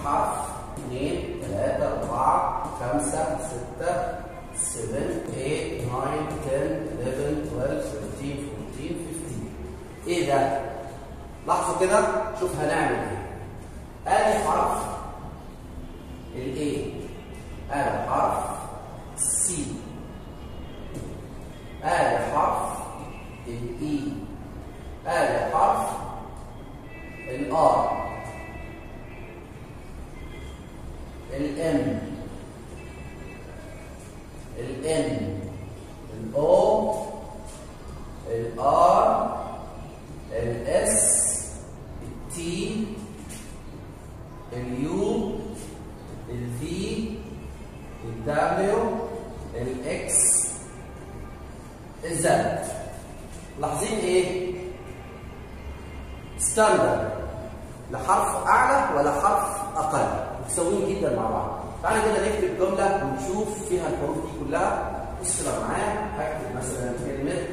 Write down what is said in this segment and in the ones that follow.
حرف 2 3 4 5 6 7 8 9 10 11 12 13 14 15 ايه ده؟ لاحظوا كده شوف هنعمل ايه ادي حرف الاي ادي حرف سي ادي حرف الاي ادي حرف الار الام الان الاو الار الاس التي اليو الفي الدبليو الاكس الزد لاحظين ايه ستاندرد لا حرف اعلى ولا حرف اقل متساويين جدا مع بعض تعالى كده نكتب جمله ونشوف فيها الحروف دي كلها بص بقى معايا هكتب مثلا كلمه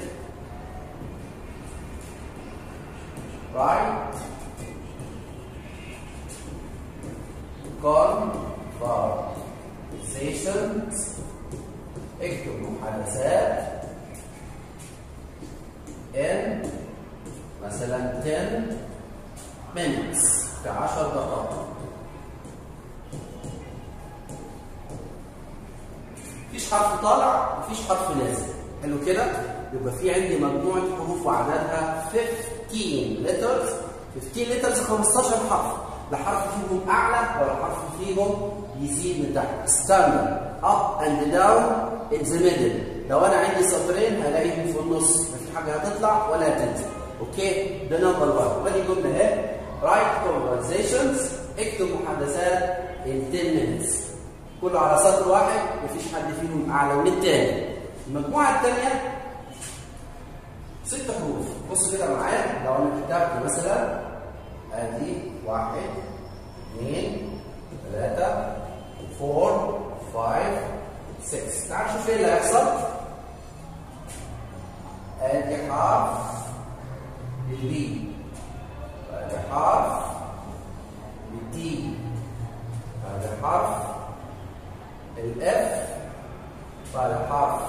right conversations اكتب محادثات in مثلا 10 minutes في 10 دقائق مفيش حرف طالع مفيش حرف نازل حلو كده يبقى في عندي مجموعه حروف وعددها 15 letters 15 letters 15 حرف لا حرف فيهم اعلى ولا حرف فيهم يزيد من تحت ستاندرد اب اند داون ان ذا ميدل لو انا عندي سطرين هلاقيهم في النص مفيش حاجه هتطلع ولا هتنزل اوكي ده نمبر 1 ودي جمله اهي رايت conversations اكتب محادثات in 10 minutes كله على سطر واحد مفيش حد فيهم اعلى من الثاني المجموعه الثانيه ست حروف بص كده معايا لو انا كتبت مثلا ادي واحد اثنين ثلاثة فور فايف سكس تعال شوف ايه اللي هيحصل ادي حرف البي ادي حرف الدي ادي حرف الاف ادي حرف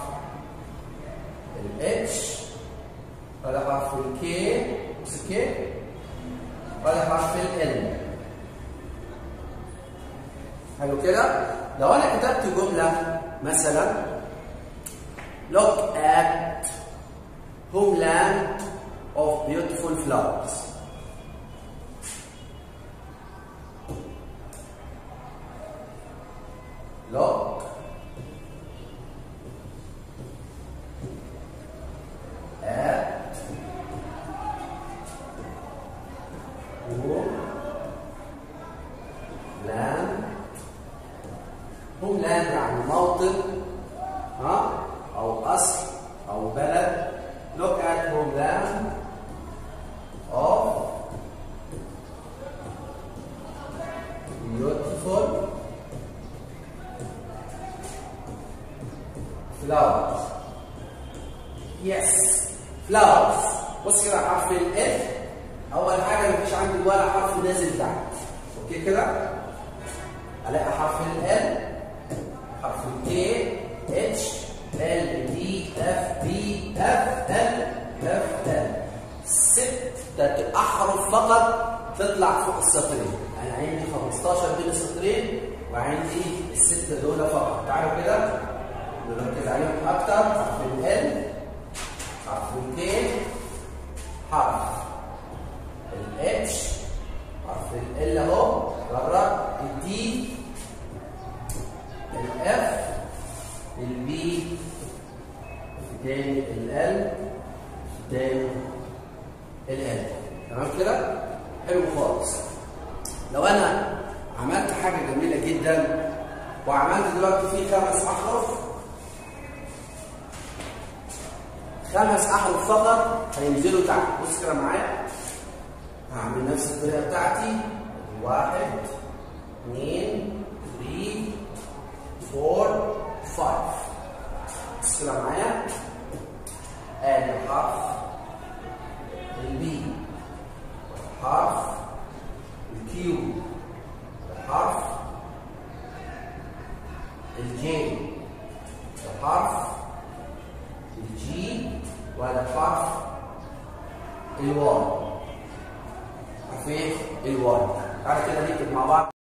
الاتش ادي حرف الكي بص الكي ولا حرف ال حلو كده لو انا كتبت جمله مثلا look at homeland of beautiful flowers look at land هوم لاند يعني موطن ها او اصل او بلد look at homeland of beautiful flowers yes flowers بص كده حرف ال اول حاجه مفيش عندي ولا حرف نازل تحت اوكي كده الاقي حرف ال حرف الكي اتش ال دي اف بي اف ال اف ال ستة احرف فقط تطلع فوق السطرين انا عندي 15 بين السطرين وعندي الستة دول فقط تعالوا كده نركز عليهم اكتر حرف ال حرف الكي حرف الاتش حرف ال اهو بره الدي الاف البي تاني ال تاني ال تمام كده حلو خالص لو انا عملت حاجه جميله جدا وعملت دلوقتي فيه خمس احرف خمس احرف فقط هينزلوا تحت بص كده معايا هعمل نفس الطريقه بتاعتي واحد اثنين 3 4 5 بص كده معايا ادي حرف البي حرف الكيو حرف الجي ده حرف الجي وده حرف الواي حرفين الواي تعالى كده نكتب مع بعض